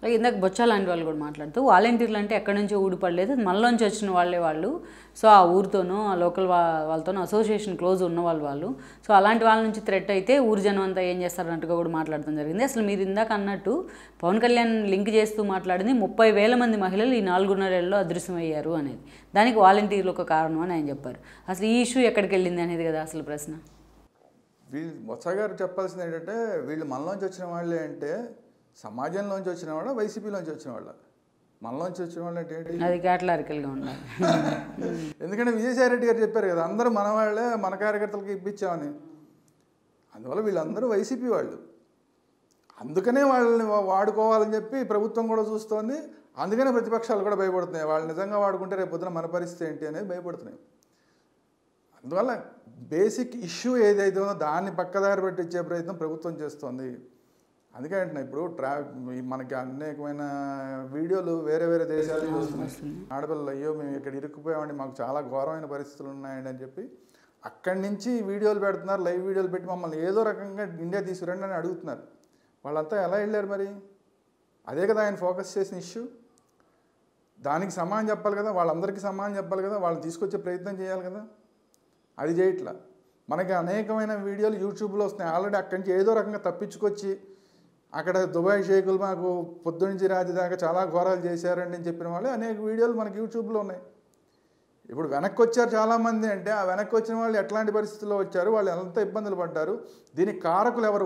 ఇందాక బొచ్చా లాంటి వాళ్ళు కూడా మాట్లాడుతూ వాలంటీర్లు అంటే ఎక్కడి నుంచో ఊడిపడలేదు మనలోంచి వచ్చిన వాళ్ళే వాళ్ళు సో ఆ ఊరితోనూ ఆ లోకల్ వా వాళ్ళతోనూ అసోసియేషన్ క్లోజ్ ఉన్న వాళ్ళు వాళ్ళు సో అలాంటి వాళ్ళ నుంచి థ్రెట్ అయితే ఊరు జనం అంతా ఏం చేస్తారన్నట్టుగా కూడా మాట్లాడడం జరిగింది అసలు మీరు ఇందాక అన్నట్టు పవన్ కళ్యాణ్ లింక్ చేస్తూ మాట్లాడింది ముప్పై వేల మంది మహిళలు ఈ నాలుగున్నరేళ్ళలో అదృశ్యమయ్యారు అనేది దానికి వాలంటీర్లు ఒక కారణం అని ఆయన చెప్పారు అసలు ఈ ఇష్యూ ఎక్కడికి వెళ్ళింది అనేది కదా అసలు ప్రశ్న వీళ్ళు బొత్స గారు చెప్పాల్సింది ఏంటంటే వీళ్ళు మనలోంచి వచ్చిన వాళ్ళే అంటే సమాజంలోంచి వచ్చిన వాళ్ళ వైసీపీలోంచి వచ్చిన వాళ్ళ మనలోంచి వచ్చిన వాళ్ళు అంటే ఏంటి అది కేటలారికల్గా ఉండాలి ఎందుకంటే విజయసాయి రెడ్డి గారు చెప్పారు కదా అందరూ మన వాళ్ళే మన కార్యకర్తలకి ఇప్పించామని అందువల్ల వీళ్ళందరూ వైసీపీ వాళ్ళు అందుకనే వాళ్ళని వా- వాడుకోవాలని చెప్పి ప్రభుత్వం కూడా చూస్తోంది అందుకనే ప్రతిపక్షాలు కూడా భయపడుతున్నాయి వాళ్ళు నిజంగా వాడుకుంటే రేపు పొద్దున మన పరిస్థితి ఏంటి అనేది భయపడుతున్నాయి అందువల్ల బేసిక్ ఇష్యూ ఏదైతే ఉందో దాన్ని పక్కదారి పెట్టించే ప్రయత్నం ప్రభుత్వం చేస్తోంది అందుకే అంటున్నా ఇప్పుడు ట్రా ఈ మనకి అనేకమైన వీడియోలు వేరే వేరే దేశాలు చూస్తున్నాయి ఆడపిల్లలు అయ్యో మేము ఇక్కడ ఇరుక్కుపోయామండి మాకు చాలా ఘోరమైన పరిస్థితులు ఉన్నాయండి అని చెప్పి అక్కడి నుంచి వీడియోలు పెడుతున్నారు లైవ్ వీడియోలు పెట్టి మమ్మల్ని ఏదో రకంగా ఇండియా తీసుకురండి అని అడుగుతున్నారు వాళ్ళంతా ఎలా వెళ్ళారు మరి అదే కదా ఆయన ఫోకస్ చేసిన ఇష్యూ దానికి సమానం చెప్పాలి కదా వాళ్ళందరికీ సమానం చెప్పాలి కదా వాళ్ళని తీసుకొచ్చే ప్రయత్నం చేయాలి కదా అది చేయట్లా మనకి అనేకమైన వీడియోలు యూట్యూబ్లో వస్తున్నాయి ఆల్రెడీ అక్కడి నుంచి ఏదో రకంగా తప్పించుకొచ్చి అక్కడ దుబాయ్ షేకులు మాకు పొద్దునుంచి రాత్రి దాకా చాలా ఘోరాలు చేశారండి అని చెప్పిన వాళ్ళు అనేక వీడియోలు మనకి యూట్యూబ్లో ఉన్నాయి ఇప్పుడు వెనక్కి వచ్చారు చాలామంది అంటే ఆ వెనక్కి వచ్చిన వాళ్ళు ఎట్లాంటి పరిస్థితుల్లో వచ్చారు వాళ్ళు ఎంత ఇబ్బందులు పడ్డారు దీనికి కారకులు ఎవరు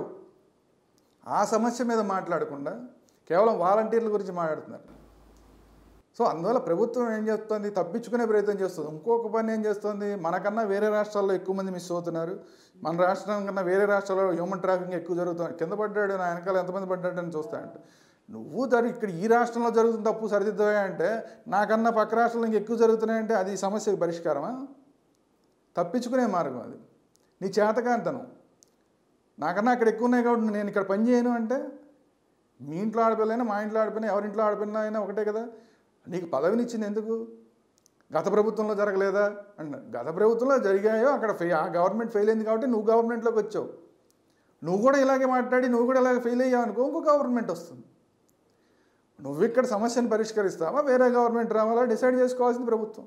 ఆ సమస్య మీద మాట్లాడకుండా కేవలం వాలంటీర్ల గురించి మాట్లాడుతున్నారు సో అందువల్ల ప్రభుత్వం ఏం చేస్తుంది తప్పించుకునే ప్రయత్నం చేస్తుంది ఇంకొక పని ఏం చేస్తుంది మనకన్నా వేరే రాష్ట్రాల్లో ఎక్కువ మంది మిస్ అవుతున్నారు మన రాష్ట్రం కన్నా వేరే రాష్ట్రాల్లో హ్యూమన్ ట్రాఫికింగ్ ఎక్కువ జరుగుతుంది కింద పడ్డాడు నా వెనకాల ఎంతమంది పడ్డాడు అని చూస్తాయంట నువ్వు జరి ఇక్కడ ఈ రాష్ట్రంలో జరుగుతున్న తప్పు సరిదిద్దవా అంటే నాకన్నా పక్క రాష్ట్రంలో ఇంక ఎక్కువ జరుగుతున్నాయంటే అది ఈ సమస్యకు పరిష్కారమా తప్పించుకునే మార్గం అది నీ చేతకాంతనం నాకన్నా అక్కడ ఎక్కువ ఉన్నాయి కాబట్టి నేను ఇక్కడ పని చేయను అంటే మీ ఇంట్లో ఆడపిల్లైనా మా ఇంట్లో ఆడపిల్ల ఎవరింట్లో ఆడపిల్ల అయినా ఒకటే కదా నీకు పదవినిచ్చింది ఎందుకు గత ప్రభుత్వంలో జరగలేదా అంట గత ప్రభుత్వంలో జరిగాయో అక్కడ ఫెయి ఆ గవర్నమెంట్ ఫెయిల్ అయింది కాబట్టి నువ్వు గవర్నమెంట్లోకి వచ్చావు నువ్వు కూడా ఇలాగే మాట్లాడి నువ్వు కూడా ఇలాగే ఫెయిల్ అయ్యావు అనుకో ఇంకో గవర్నమెంట్ వస్తుంది నువ్వు ఇక్కడ సమస్యను పరిష్కరిస్తావా వేరే గవర్నమెంట్ రావాలా డిసైడ్ చేసుకోవాల్సింది ప్రభుత్వం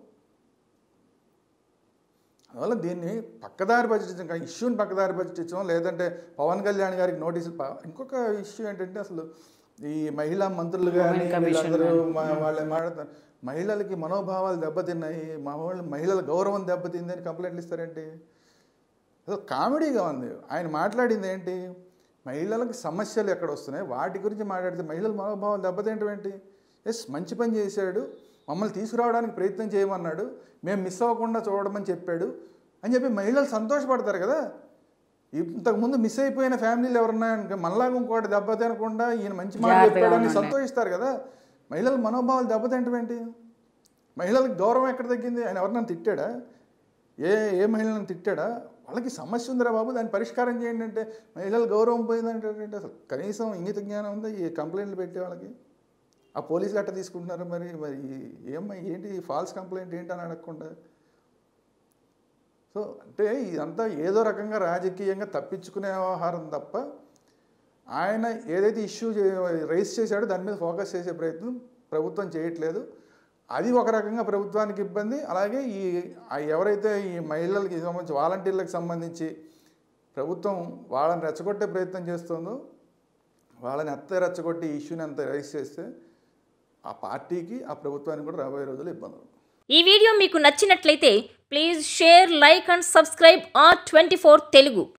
అందువల్ల దీన్ని పక్కదారి పట్టించడం ఇష్యూని పక్కదారి పట్టించడం లేదంటే పవన్ కళ్యాణ్ గారికి నోటీసులు ప- ఇంకొక ఇష్యూ ఏంటంటే అసలు ఈ మహిళా మంత్రులు కానీ Women commission వీళ్ళందరూ మా- వాళ్ళు మాట్లాడతారు మహిళలకి మనోభావాలు దెబ్బతిన్నాయి మా వాళ్ళు మహిళల గౌరవం దెబ్బతింది అని కంప్లైంట్లు ఇస్తారేంటి అసలు కామెడీగా ఉంది ఆయన మాట్లాడింది ఏంటి మహిళలకు సమస్యలు ఎక్కడ వస్తున్నాయి వాటి గురించి మాట్లాడితే మహిళల మనోభావాలు దెబ్బతింటం ఏంటి ఎస్ మంచి పని చేశాడు మమ్మల్ని తీసుకురావడానికి ప్రయత్నం చేయమన్నాడు మేము మిస్ అవ్వకుండా చూడమని చెప్పాడు అని చెప్పి మహిళలు సంతోషపడతారు కదా ఇంతకుముందు మిస్ అయిపోయిన ఫ్యామిలీలు ఎవరన్నా మనలాగా ఇంకోటి దెబ్బ తినకుండా ఈయన మంచి మాట జాగ్రత్తగా చెప్పాడని ఉండండి. సంతోషిస్తారు కదా మహిళల మనోభావాలు దెబ్బతింటం ఏంటి మహిళలకు గౌరవం ఎక్కడ తగ్గింది ఆయన ఎవరినైనా తిట్టాడా ఏ ఏ మహిళలను తిట్టాడా వాళ్ళకి సమస్య ఉందిరా బాబు దాన్ని పరిష్కారం చేయండి అంటే మహిళల గౌరవం పోయిందంటే ఏంటి అసలు కనీసం ఇంగిత జ్ఞానం ఉందా ఈ కంప్లైంట్లు పెట్టే వాళ్ళకి ఆ పోలీసులు అట్ట తీసుకుంటున్నారు మరి మరి ఏమ్మా ఏంటి ఫాల్స్ కంప్లైంట్ ఏంటి అని అడగకుండా సో అంటే ఇదంతా ఏదో రకంగా రాజకీయంగా తప్పించుకునే వ్యవహారం తప్ప ఆయన ఏదైతే ఇష్యూ రైస్ చేశాడో దాని మీద ఫోకస్ చేసే ప్రయత్నం ప్రభుత్వం చేయట్లేదు అది ఒక రకంగా ప్రభుత్వానికి ఇబ్బంది అలాగే ఈ ఆ ఎవరైతే ఈ మహిళలకి సంబంధించి వాలంటీర్లకు సంబంధించి ప్రభుత్వం వాళ్ళని రెచ్చగొట్టే ప్రయత్నం చేస్తుందో వాళ్ళని ఎంత రెచ్చగొట్టి ఈ ఇష్యూని అంత రైస్ చేస్తే ఆ పార్టీకి ఆ ప్రభుత్వానికి కూడా రాబోయే రోజులు ఇబ్బందులు ఈ వీడియో మీకు నచ్చినట్లయితే please share like and subscribe R twenty Telugu